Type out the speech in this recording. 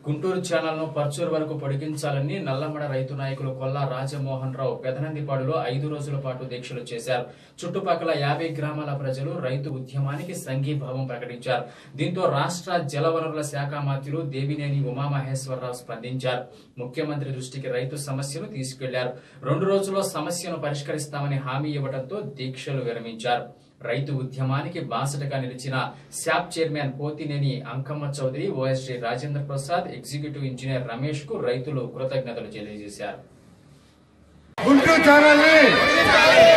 Guntur channel ను పర్చూరు వరకు పొడిగించాలని నల్లమడ రైతు నాయకులు కొల్లా రాజమోహన్ రావు పెదనందిపాడులో ఐదు రోజుల పాటు దీక్షలు చేశారు చుట్టుపక్కల యాభై గ్రామాల ప్రజలు రైతు ఉద్యమానికి సంఘీభావం ప్రకటించారు దీంతో రాష్ట్ర జలవనరుల శాఖ మంత్రులు దేవినేని ఉమామహేశ్వరరావు స్పందించారు ముఖ్యమంత్రి దృష్టికి రైతు సమస్యను తీసుకెళ్లారు రెండు రోజుల్లో సమస్యను పరిష్కరిస్తామని హామీ ఇవ్వడంతో దీక్షలు విరమించారు రైతు ఉద్యమానికి బాసటగా నిలిచిన SAAP chairman Pothineni Ankamma Chowdary OSD Rajendra Prasad executive engineer Ramesh కు రైతులు కృతజ్ఞతలు తెలియజేశారు గుంటూరు ఛానల్ ని